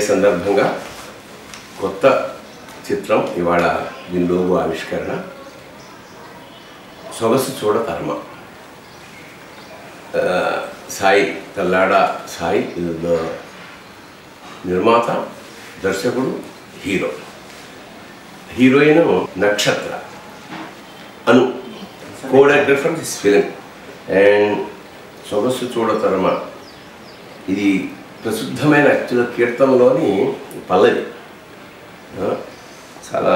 సందర్భంగా కొత్త చిత్రం ఇవాళ దీని లోగో ఆవిష్కరణ సొగసు చూడ కర్మ ఆ, సాయి తల్లాడ సాయి ఇది నిర్మాత దర్శకుడు hero heroine Nakshatra Anu choreographer this film and Sogasu Chudatarama ఇది ప్రసిద్ధమైన యాక్చువల్ కీర్తనలోని పల్లవి ఆ, చాలా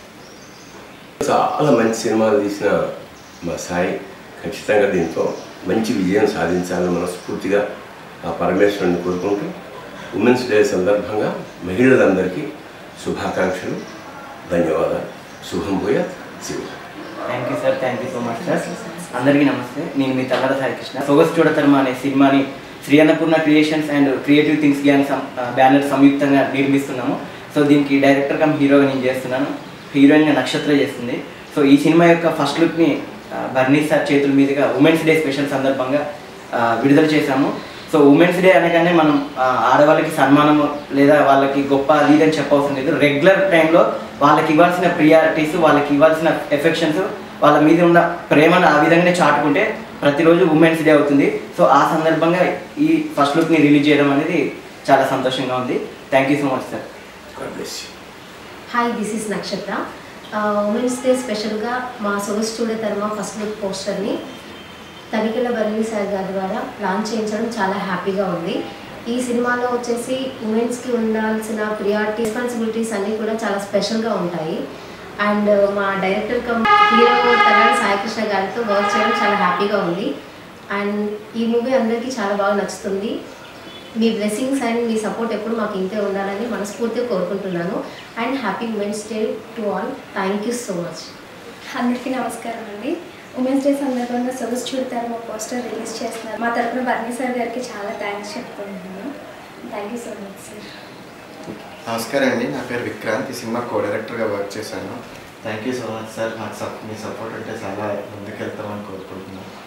చాలా మంచి సినిమాలు తీసిన మా సాయి ఖచ్చితంగా దీంతో మంచి విజయం సాధించాలని మనస్ఫూర్తిగా ఆ పరమేశ్వరుని కోరుకుంటూ ఉమెన్స్ డే సందర్భంగా మహిళలందరికీ శుభాకాంక్షలు ధన్యవాదాలు శుభం భూయాత్ Shiva thank you sir thank you so much sir అందరికీ నమస్తే నేను మీ తల్లర సాయి కృష్ణ సొగసు చూడతర్మ అనే సినిమాని Shri Annapurna creations and creative things gang banner సంయుక్తంగా నిర్మిస్తున్నాము సో దీనికి డైరెక్టర్ కమ్ హీరోగా నేను చేస్తున్నాను హీరోయిన్గా నక్షత్ర చేస్తుంది సో ఈ సినిమా యొక్క ఫస్ట్ లుక్ని బర్నీ సార్ చేతుల మీదుగా ఉమెన్స్ డే స్పెషల్ సందర్భంగా ఆ, విడుదల చేశాము సో ఉమెన్స్ డే అనగానే మనం ఆ, ఆడవాళ్ళకి సన్మానం లేదా వాళ్ళకి గొప్ప అది ఇది అని చెప్పవలసిన లేదు రెగ్యులర్ టైంలో వాళ్ళకి ఇవ్వాల్సిన ప్రియారిటీస్ వాళ్ళకి ఇవ్వాల్సిన ఎఫెక్షన్స్ వాళ్ళ మీద ఉన్న ప్రేమను ఆ విధంగానే చాటుకుంటే ప్రతిరోజు ఉమెన్స్ డే అవుతుంది సో ఆ సందర్భంగా ఈ ఫస్ట్ లుక్ని రిలీజ్ చేయడం అనేది చాలా సంతోషంగా ఉంది thank you so much sir god bless you hi this is Nakshatra women's day స్పెషల్గా మా Sogasu Chudatarama first look పోస్టర్ని తనికెల బర్లీ సార్ గారి ద్వారా లాంచ్ చేయించడం చాలా హ్యాపీగా ఉంది ఈ సినిమాలో వచ్చేసి ఉమెన్స్కి ఉండాల్సిన ప్రియారిటీ రెస్పాన్సిబిలిటీస్ అన్నీ కూడా చాలా స్పెషల్గా ఉంటాయి అండ్ మా డైరెక్టర్ కమ్ హీరో తనాడు సాయికృష్ణ గారితో వర్క్ చేయడం చాలా హ్యాపీగా ఉంది అండ్ ఈ మూవీ అందరికీ చాలా బాగా నచ్చుతుంది మీ బ్లెస్సింగ్స్ అండ్ మీ సపోర్ట్ ఎప్పుడు మాకు ఇంతే ఉండాలని మనస్ఫూర్తిగా కోరుకుంటున్నాను and happy women's day to all thank you so much అందరికీ నమస్కారం అండి ఉమెన్స్ డే సందర్భంగా సొగసు చూడతారు మా పోస్టర్ రిలీజ్ చేస్తున్నారు మా తరపున బర్నీ సార్ గారికి చాలా థ్యాంక్స్ చెప్తున్నాను thank you so much sir నమస్కారం అండి నా పేరు విక్రాంత్ ఈ సినిమా కో డైరెక్టర్గా వర్క్ చేశాను thank you so much sir మాకు సప్ మీ సపోర్ట్ ఉంటే చాలా ముందుకెళ్తామని కోరుకుంటున్నాను